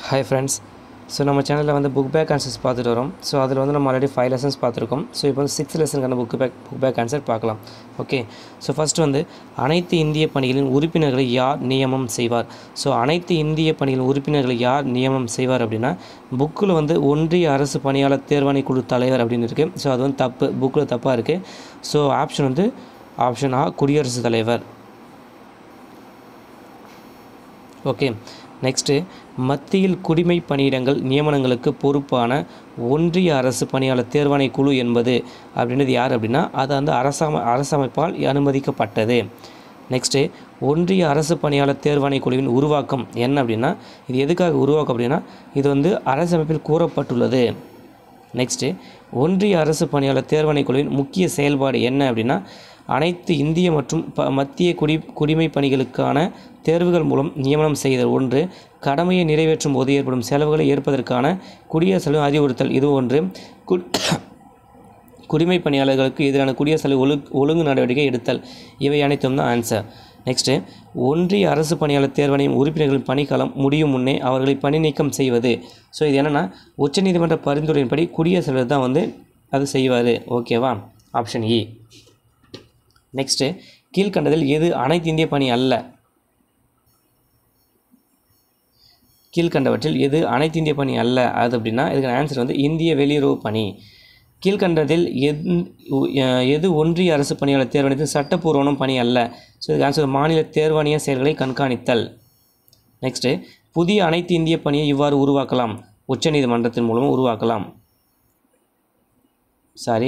hi friends so நம்ம சேனலில் வந்து புக் பேக் ஆன்சர்ஸ் பார்த்துட்டு வரோம் ஸோ அதில் வந்து நம்ம ஆல்ரெடி ஃபைவ் லெசன்ஸ் பார்த்துருக்கோம் ஸோ இப்போ வந்து சிக்ஸ் லெசனுக்கான book back book back answer பார்க்கலாம் ஓகே ஸோ ஃபஸ்ட்டு வந்து அனைத்து இந்திய பணிகளின் உறுப்பினர்களை யார் நியமனம் செய்வார் ஸோ அனைத்து இந்திய பணிகளின் உறுப்பினர்களை யார் நியமனம் செய்வார் அப்படின்னா புக்கில் வந்து ஒன்றிய அரசு பணியாளர் தேர்வாணை குழு தலைவர் அப்படின்னு இருக்குது ஸோ அது வந்து தப்பு புக்கில் தப்பாக இருக்குது ஸோ ஆப்ஷன் வந்து ஆப்ஷன் ஆ குடியரசுத் தலைவர் ஓகே நெக்ஸ்ட்டு மத்தியில் குடிமை பணியிடங்கள் நியமனங்களுக்கு பொறுப்பான ஒன்றிய அரசு பணியாளர் தேர்வாணை குழு என்பது அப்படின்றது யார் அப்படின்னா அது வந்து அரசமை அரசமைப்பால் அனுமதிக்கப்பட்டது நெக்ஸ்ட்டு ஒன்றிய அரசு பணியாளர் தேர்வாணை குழுவின் உருவாக்கம் என்ன அப்படின்னா இது எதுக்காக உருவாக்கம் அப்படின்னா இது வந்து அரசமைப்பில் கூறப்பட்டுள்ளது நெக்ஸ்ட்டு ஒன்றிய அரசு பணியாளர் தேர்வாணை குழுவின் முக்கிய செயல்பாடு என்ன அப்படின்னா அனைத்து இந்திய மற்றும் ப மத்திய குடி குடிமை பணிகளுக்கான தேர்வுகள் மூலம் நியமனம் செய்தல் ஒன்று கடமையை நிறைவேற்றும் போது ஏற்படும் செலவுகளை ஏற்பதற்கான குடியரசு அறிவுறுத்தல் இது ஒன்று கு குடிமை பணியாளர்களுக்கு எதிரான குடியரசு ஒழு ஒழுங்கு நடவடிக்கை எடுத்தல் இவை அனைத்தும் தான் ஆன்சர் நெக்ஸ்ட்டு ஒன்றிய அரசு பணியாளர் தேர்வணையும் உறுப்பினர்களின் பணிக்காலம் முடியும் முன்னே அவர்களை பணி நீக்கம் செய்வது ஸோ இது என்னென்னா உச்சநீதிமன்ற பரிந்துரையின்படி குடியரசுத் தலைவர் தான் வந்து அது செய்வார் ஓகேவா ஆப்ஷன் இ நெக்ஸ்ட்டு கீழ்கண்டதில் எது அனைத்து இந்திய பணி அல்ல கீழ்கண்டவற்றில் எது அனைத்து இந்திய பணி அல்ல அது அப்படின்னா இதுக்கு ஆன்சர் வந்து இந்திய வெளியுறவு பணி கீழ்கண்டதில் எது எது ஒன்றிய அரசு பணியாளர் தேர்வாணையத்தின் சட்டப்பூர்வமான பணி அல்ல ஸோ இதுக்கு ஆன்சர் மாநில தேர்வாணைய செயல்களை கண்காணித்தல் நெக்ஸ்ட்டு புதிய அனைத்து இந்திய பணியை இவ்வாறு உருவாக்கலாம் உச்சநீதிமன்றத்தின் மூலம் உருவாக்கலாம் சாரி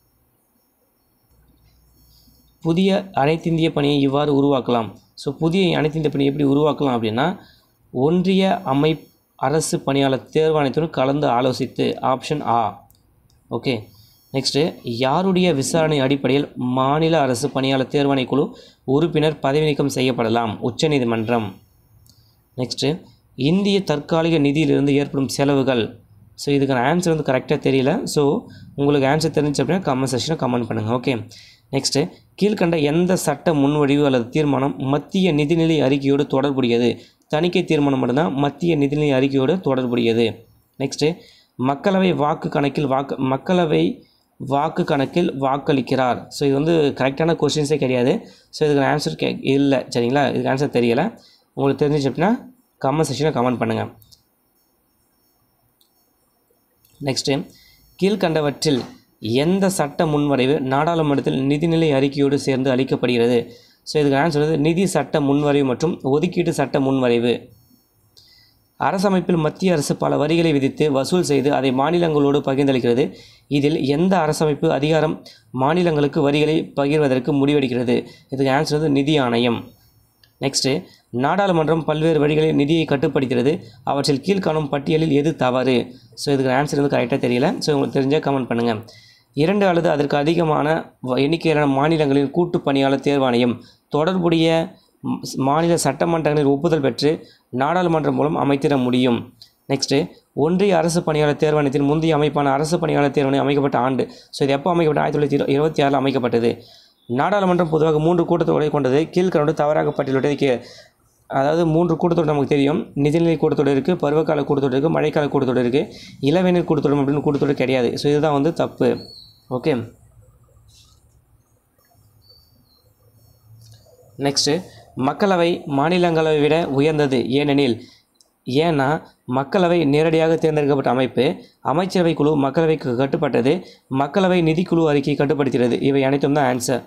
புதிய அனைத்து இந்திய பணியை இவ்வாறு உருவாக்கலாம் ஸோ புதிய அனைத்து இந்திய பணியை எப்படி உருவாக்கலாம் அப்படின்னா ஒன்றிய அமை அரசு பணியாளர் தேர்வாணையத்துடன் கலந்து ஆலோசித்து ஆப்ஷன் ஆ ஓகே நெக்ஸ்ட்டு யாருடைய விசாரணை அடிப்படையில் மாநில அரசு பணியாளர் தேர்வாணை குழு உறுப்பினர் பதவி நீக்கம் செய்யப்படலாம் உச்சநீதிமன்றம் நெக்ஸ்ட்டு இந்திய தற்காலிக நிதியிலிருந்து ஏற்படும் செலவுகள் ஸோ இதுக்கான ஆன்சர் வந்து கரெக்டாக தெரியல ஸோ உங்களுக்கு ஆன்சர் தெரிஞ்சு அப்படின்னா கமெண்ட் செக்ஷனில் கமெண்ட் பண்ணுங்கள் ஓகே நெக்ஸ்ட்டு கீழ்கண்ட எந்த சட்ட முன்வடிவு அல்லது தீர்மானம் மத்திய நிதிநிலை அறிக்கையோடு தொடர்புடையது தணிக்கை தீர்மானம் மட்டும்தான் மத்திய நிதிநிலை அறிக்கையோடு தொடர்புடையது நெக்ஸ்ட்டு மக்களவை வாக்கு கணக்கில் வாக்கு மக்களவை வாக்கு கணக்கில் வாக்களிக்கிறார் ஸோ இது வந்து கரெக்டான கொஸ்டின்ஸே கிடையாது ஸோ இதுக்கு ஆன்சர் கே இல்லை சரிங்களா இதுக்கு ஆன்சர் தெரியலை உங்களுக்கு தெரிஞ்சிச்சு அப்படின்னா கமெண்ட் செக்ஷனில் கமெண்ட் பண்ணுங்கள் நெக்ஸ்ட்டு கீழ்கண்டவற்றில் எந்த சட்ட முன்வரைவு நாடாளுமன்றத்தில் நிதிநிலை அறிக்கையோடு சேர்ந்து அளிக்கப்படுகிறது ஸோ இதுக்கு ஆன்சர் வந்து நிதி சட்ட முன்வரைவு மற்றும் ஒதுக்கீட்டு சட்ட முன்வரைவு அரசமைப்பில் மத்திய அரசு பல வரிகளை விதித்து வசூல் செய்து அதை மாநிலங்களோடு பகிர்ந்தளிக்கிறது இதில் எந்த அரசமைப்பு அதிகாரம் மாநிலங்களுக்கு வரிகளை பகிர்வதற்கு முடிவெடுக்கிறது இதுக்கு ஆன்சர் வந்து நிதி ஆணையம் நெக்ஸ்ட்டு நாடாளுமன்றம் பல்வேறு வழிகளில் நிதியை கட்டுப்படுத்துகிறது அவற்றில் கீழ்காணும் பட்டியலில் எது தவறு ஸோ இதுக்கு ஆன்சர் வந்து கரெக்டாக தெரியல ஸோ உங்களுக்கு தெரிஞ்சால் கமெண்ட் பண்ணுங்கள் இரண்டு அல்லது அதற்கு அதிகமான எண்ணிக்கையிலான மாநிலங்களின் கூட்டு பணியாளர் தேர்வாணையம் தொடர்புடைய மாநில சட்டமன்றங்களில் ஒப்புதல் பெற்று நாடாளுமன்றம் மூலம் அமைத்திட முடியும் நெக்ஸ்ட்டு ஒன்றிய அரசு பணியாளர் தேர்வாணையத்தின் முந்தைய அமைப்பான அரசு பணியாளர் தேர்வாணையம் அமைக்கப்பட்ட ஆண்டு ஸோ இது எப்போ அமைக்கப்பட்ட ஆயிரத்தி தொள்ளாயிரத்தி இருபத்தி ஆறில் அமைக்கப்பட்டது நாடாளுமன்றம் பொதுவாக மூன்று கூட்டத்தொடரை கொண்டது கீழ்கணோடு தவறாக பட்டியலிட்டது கே அதாவது மூன்று கூட்டத்தொடர் நமக்கு தெரியும் நிதிநிலை கூட்டத்தொடர் இருக்குது பருவகால கூட்டத்தொடர் இருக்குது மழைக்கால கூட்டத்தொடர் இருக்குது இளவேநீர் கூட்டத்தொடர் அப்படின்னு கூட்டத்தொடர் கிடையாது ஸோ இதுதான் வந்து தப்பு ஓகே நெக்ஸ்ட்டு மக்களவை மாநிலங்களவை விட உயர்ந்தது ஏனெனில் ஏன்னா மக்களவை நேரடியாக தேர்ந்தெடுக்கப்பட்ட அமைப்பு அமைச்சரவை குழு மக்களவைக்கு கட்டுப்பட்டது மக்களவை நிதிக்குழு அறிக்கை கட்டுப்படுத்துகிறது இவை அனைத்தும் தான் ஆன்சர்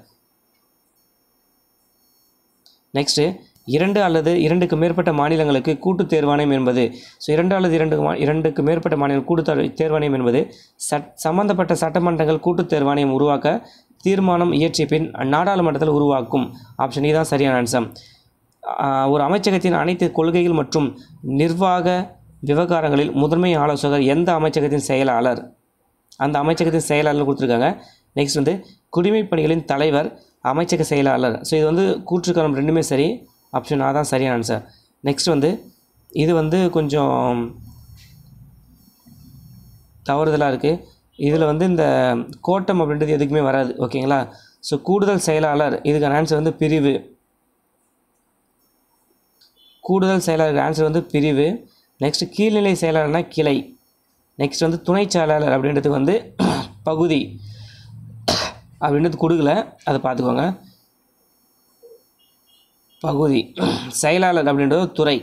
நெக்ஸ்ட்டு இரண்டு அல்லது இரண்டுக்கு மேற்பட்ட மாநிலங்களுக்கு கூட்டு தேர்வாணையம் என்பது ஸோ இரண்டு அல்லது இரண்டு மா இரண்டுக்கு மேற்பட்ட மாநில கூட்டு தேர்வாணையம் என்பது சட் சம்பந்தப்பட்ட சட்டமன்றங்கள் கூட்டு தேர்வாணையம் உருவாக்க தீர்மானம் இயற்றிய பின் நாடாளுமன்றத்தில் உருவாக்கும் ஆப்ஷன் தான் சரியான ஆன்சர் ஒரு அமைச்சகத்தின் அனைத்து கொள்கைகள் மற்றும் நிர்வாக விவகாரங்களில் முதன்மை ஆலோசகர் எந்த அமைச்சகத்தின் செயலாளர் அந்த அமைச்சகத்தின் செயலாளர் கொடுத்துருக்காங்க நெக்ஸ்ட் வந்து குடிமைப் பணிகளின் தலைவர் அமைச்சக செயலாளர் ஸோ இது வந்து கூற்றுக்காலம் ரெண்டுமே சரி ஆப்ஷன் ஆ தான் சரியான ஆன்சர் நெக்ஸ்ட் வந்து இது வந்து கொஞ்சம் தவறுதலாக இருக்குது இதில் வந்து இந்த கோட்டம் அப்படின்றது எதுக்குமே வராது ஓகேங்களா ஸோ கூடுதல் செயலாளர் இதுக்கான ஆன்சர் வந்து பிரிவு கூடுதல் செயலாளர் ஆன்சர் வந்து பிரிவு நெக்ஸ்ட் கீழ்நிலை செயலாளர்னா கிளை நெக்ஸ்ட் வந்து துணை செயலாளர் அப்படின்றது வந்து பகுதி அப்படின்றது கொடுக்கல அதை பார்த்துக்கோங்க பகுதி செயலாளர் அப்படின்றது துறை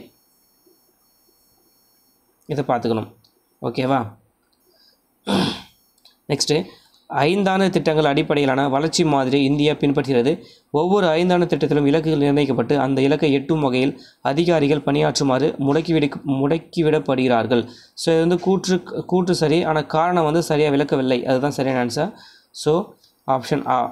இதை பார்த்துக்கணும் ஓகேவா நெக்ஸ்ட்டு ஐந்தாண்டு திட்டங்கள் அடிப்படையிலான வளர்ச்சி மாதிரி இந்தியா பின்பற்றுகிறது ஒவ்வொரு ஐந்தாண்டு திட்டத்திலும் இலக்குகள் நிர்ணயிக்கப்பட்டு அந்த இலக்கை எட்டும் வகையில் அதிகாரிகள் பணியாற்றுமாறு முடக்கிவிடு முடக்கிவிடப்படுகிறார்கள் ஸோ இது வந்து கூற்று கூற்று சரி ஆனால் காரணம் வந்து சரியாக விளக்கவில்லை அதுதான் சரியான ஆன்சர் ஸோ ஆப்ஷன் ஆ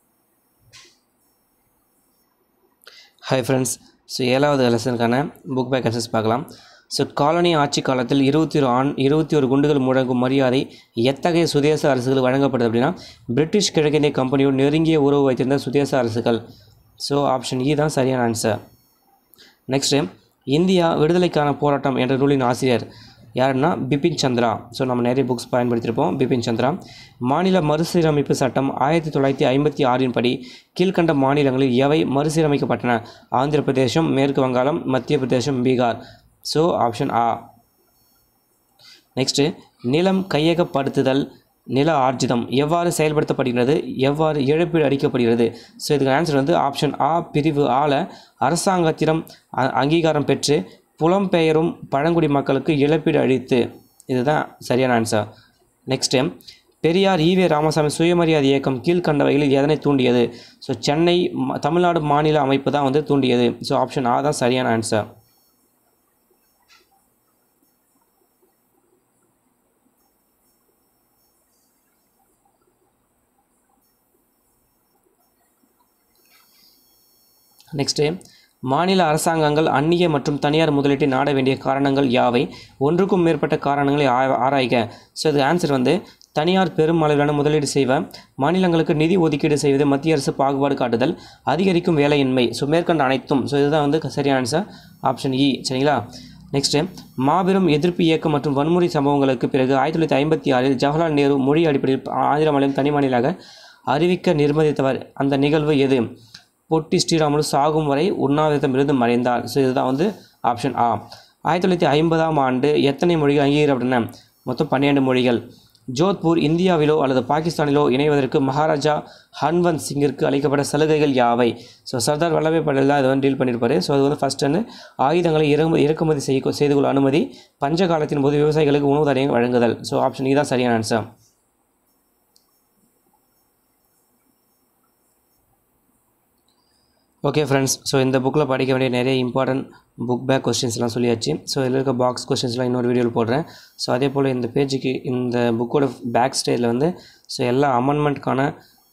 ஹாய் ஃப்ரெண்ட்ஸ் ஸோ ஏழாவது லெசனுக்கான புக் பேக் அசஸ் பார்க்கலாம் ஸோ காலனி ஆட்சி காலத்தில் இருபத்தி ஒரு ஆண் இருபத்தி ஒரு குண்டுகள் முழங்கும் மரியாதை எத்தகைய சுதேச அரசுகள் வழங்கப்படுது அப்படின்னா பிரிட்டிஷ் கிழக்கிந்திய கம்பெனியோடு நெருங்கிய உறவு வைத்திருந்த சுதேச அரசுகள் ஸோ ஆப்ஷன் இ தான் சரியான ஆன்சர் நெக்ஸ்ட்டு இந்தியா விடுதலைக்கான போராட்டம் என்ற நூலின் ஆசிரியர் யாருன்னா பிபின் சந்திரா ஸோ நம்ம நிறைய புக்ஸ் பயன்படுத்தியிருப்போம் பிபின் சந்திரா மாநில மறுசீரமைப்பு சட்டம் ஆயிரத்தி தொள்ளாயிரத்தி ஐம்பத்தி ஆறின் படி கீழ்கண்ட மாநிலங்களில் எவை மறுசீரமைக்கப்பட்டன ஆந்திர பிரதேசம் மேற்கு வங்காளம் மத்திய பிரதேசம் பீகார் ஸோ ஆப்ஷன் ஆ நெக்ஸ்ட்டு நிலம் கையகப்படுத்துதல் நில ஆர்ஜிதம் எவ்வாறு செயல்படுத்தப்படுகிறது எவ்வாறு இழப்பீடு அளிக்கப்படுகிறது ஸோ இதுக்கு ஆன்சர் வந்து ஆப்ஷன் ஆ பிரிவு ஆல அரசாங்கத்திடம் அ- அங்கீகாரம் பெற்று புலம்பெயரும் பழங்குடி மக்களுக்கு இழப்பீடு அளித்து இதுதான் சரியான ஆன்சர் நெக்ஸ்ட்டு பெரியார் ஈவே ராமசாமி சுயமரியாதை இயக்கம் கீழ்கண்ட வகையில் எதனை தூண்டியது ஸோ சென்னை ம- தமிழ்நாடு மாநில அமைப்பு தான் வந்து தூண்டியது ஸோ ஆப்ஷன் ஆ தான் சரியான ஆன்சர் நெக்ஸ்ட்டு மாநில அரசாங்கங்கள் அந்நிய மற்றும் தனியார் முதலீட்டை நாட வேண்டிய காரணங்கள் யாவை ஒன்றுக்கும் மேற்பட்ட காரணங்களை ஆய- ஆராய்க ஸோ இதுக்கு ஆன்சர் வந்து தனியார் பெரும் அளவிலான முதலீடு செய்வ மாநிலங்களுக்கு நிதி ஒதுக்கீடு செய்வது மத்திய அரசு பாகுபாடு காட்டுதல் அதிகரிக்கும் வேலையின்மை ஸோ மேற்கண்ட அனைத்தும் ஸோ இதுதான் வந்து சரியான ஆன்சர் ஆப்ஷன் இ சரிங்களா நெக்ஸ்ட்டு மாபெரும் எதிர்ப்பு இயக்கம் மற்றும் வன்முறை சம்பவங்களுக்கு பிறகு ஆயிரத்தி தொள்ளாயிரத்தி ஐம்பத்தி ஆறில் ஜவஹர்லால் நேரு மொழி அடிப்படையில் ஆந்திர மாநிலம் தனி மாநிலமாக அறிவிக்க நிர்பந்தித்தவர் அந்த நிகழ்வு எது பொட்டி ஸ்ரீராமுலு சாகும் வரை உண்ணாவிரதமிருந்து மறைந்தார் ஸோ இதுதான் வந்து ஆப்ஷன் ஆ ஆயிரத்தி தொள்ளாயிரத்தி ஐம்பதாம் ஆண்டு எத்தனை மொழிகள் அங்கீகரிக்கப்பட்டன மொத்தம் பன்னிரண்டு மொழிகள் ஜோத்பூர் இந்தியாவிலோ அல்லது பாகிஸ்தானிலோ இணைவதற்கு மகாராஜா ஹன்வந்த் சிங்கிற்கு அளிக்கப்பட்ட சலுகைகள் யாவை ஸோ சர்தார் வல்லபாய் பட்டேல் தான் இதை வந்து டீல் பண்ணியிருப்பாரு ஸோ அது வந்து ஃபஸ்ட் வந்து ஆயுதங்களை இறக்குமதி இறக்குமதி செய்ய செய்து கொள்ள அனுமதி பஞ்ச காலத்தின் போது விவசாயிகளுக்கு உணவு தானியங்கள் வழங்குதல் ஸோ ஆப்ஷன் இ தான் சரியான ஆன்சர் ஓகே ஃப்ரெண்ட்ஸ் ஸோ இந்த புக்கில் படிக்க வேண்டிய நிறைய இம்பார்ட்டன்ட் புக் பேக் கொஸ்டின்ஸ்லாம் சொல்லியாச்சு ஸோ இதில் இருக்க பாக்ஸ் கொஸ்டின்ஸ்லாம் இன்னொரு வீடியோவில் போடுறேன் ஸோ அதே போல் இந்த பேஜுக்கு இந்த புக்கோட பேக் ஸ்டேஜில் வந்து ஸோ எல்லா அமெண்ட்மெண்ட்கான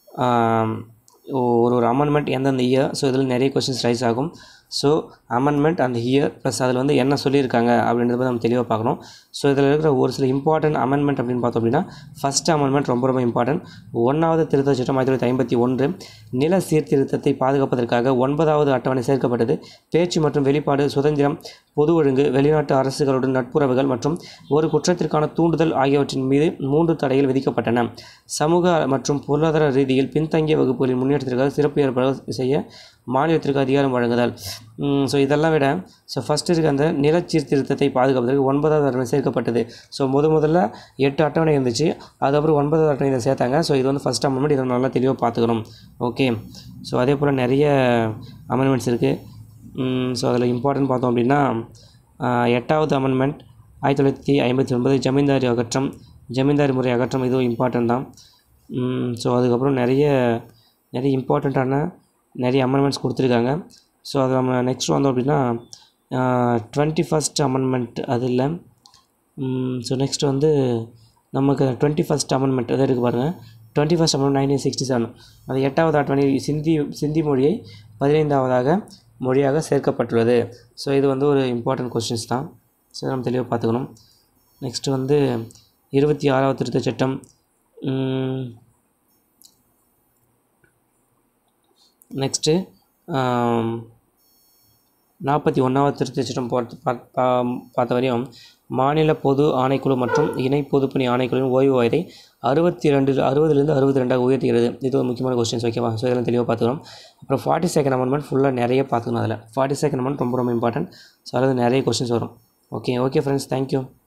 ஒரு ஒரு அமெண்ட்மெண்ட் எந்தெந்த இயர் ஸோ இதில் நிறைய கொஸ்டின்ஸ் ரைஸ் ஆகும் ஸோ அமெண்ட்மெண்ட் அந்த இயர் ப்ளஸ் அதில் வந்து என்ன சொல்லியிருக்காங்க அப்படின்றத பத்தி நம்ம தெளிவாக பார்க்கணும் ஸோ இதில் இருக்கிற ஒரு சில இம்பார்ட்டன்ட் அமெண்ட்மெண்ட் அப்படின்னு பார்த்தோம் அப்படின்னா ஃபஸ்ட் அமெண்ட்மெண்ட் ரொம்ப ரொம்ப இம்பார்ட்டன்ட் ஒன்றாவது திருத்த சட்டம் ஆயிரத்தி தொள்ளாயிரத்தி ஐம்பத்தி ஒன்று நில சீர்திருத்தத்தை பாதுகாப்பதற்காக ஒன்பதாவது அட்டவணை சேர்க்கப்பட்டது பேச்சு மற்றும் வெளிப்பாடு சுதந்திரம் பொது ஒழுங்கு வெளிநாட்டு அரசுகளுடன் நட்புறவுகள் மற்றும் ஒரு குற்றத்திற்கான தூண்டுதல் ஆகியவற்றின் மீது மூன்று தடைகள் விதிக்கப்பட்டன சமூக மற்றும் பொருளாதார ரீதியில் பின்தங்கிய வகுப்புகளின் முன்னேற்றத்திற்காக சிறப்பு ஏற்பாடுகள் செய்ய மாநிலத்திற்கு அதிகாரம் வழங்குதல் ஸோ இதெல்லாம் விட ஸோ ஃபஸ்ட் இருக்க அந்த நில சீர்திருத்தத்தை பாதுகாப்பதற்கு ஒன்பதாவது அட்டவணை சேர்க்கப்பட்டது ஸோ முத முதல்ல எட்டு அட்டவணை இருந்துச்சு அதுக்கப்புறம் ஒன்பதாவது அட்டவணை இதை சேர்த்தாங்க ஸோ இது வந்து ஃபஸ்ட் அமெண்ட்மெண்ட் இதை நல்லா தெளிவாக பார்த்துக்கணும் ஓகே ஸோ அதே போல் நிறைய அமெண்ட்மெண்ட்ஸ் இருக்குது ஸோ அதில் இம்பார்ட்டன்ட் பார்த்தோம் அப்படின்னா ஆஹ், எட்டாவது அமெண்ட்மெண்ட் ஆயிரத்தி தொள்ளாயிரத்தி ஐம்பத்தி ஒன்பது ஜமீன்தாரி அகற்றம் ஜமீன்தாரி முறை அகற்றம் இதுவும் இம்பார்ட்டன்ட் தான் ஸோ அதுக்கப்புறம் நிறைய நிறைய இம்பார்ட்டண்ட்டான நிறைய அமெண்ட்மெண்ட்ஸ் கொடுத்துருக்காங்க ஸோ அது நம்ம நெக்ஸ்ட் வந்தோம் அப்படின்னா டுவெண்ட்டி ஃபஸ்ட் அமெண்ட்மெண்ட் அது இல்லை ஸோ நெக்ஸ்ட் வந்து நமக்கு டுவெண்ட்டி ஃபஸ்ட் அமெண்ட்மெண்ட் அது இருக்குது பாருங்கள் twenty first amendment nineteen sixty seven அது எட்டாவது அட்டவணை சிந்தி சிந்தி மொழியை பதினைந்தாவதாக மொழியாக சேர்க்கப்பட்டுள்ளது ஸோ இது வந்து ஒரு இம்பார்ட்டன்ட் கொஸ்டின்ஸ் தான் ஸோ இதை நம்ம தெளிவாக பார்த்துக்கணும் நெக்ஸ்ட் வந்து இருபத்தி ஆறாவது திருத்த சட்டம் நெக்ஸ்ட்டு நாற்பத்தி ஒன்றாவது திருத்த சட்டம் பார்த்து பாத்- பா- பார்த்த வரையும் மாநில பொது ஆணைக்குழு மற்றும் இணை பொதுப்பணி ஆணைக்குழுவின் ஓய்வு வயதை அறுபத்தி ரெண்டு அறுபதுலேருந்து அறுபத்தி ரெண்டாக உயர்த்துகிறது இது ஒரு முக்கியமான கொஸ்டின்ஸ் ஓகேவா ஸோ இதெல்லாம் தெளிவாக பார்த்துக்கணும் அப்புறம் ஃபார்ட்டி செகண்ட் அமெண்ட்மெண்ட் ஃபுல்லாக நிறைய பார்த்துக்கணும் அதில் ஃபார்ட்டி செகண்ட் அமெண்ட் ரொம்ப ரொம்ப இம்பார்ட்டன்ட் ஸோ அதில் நிறைய கொஸ்டின்ஸ் வரும் ஓகே ஓகே ஃப்ரெண்ட்ஸ் தேங்க்யூ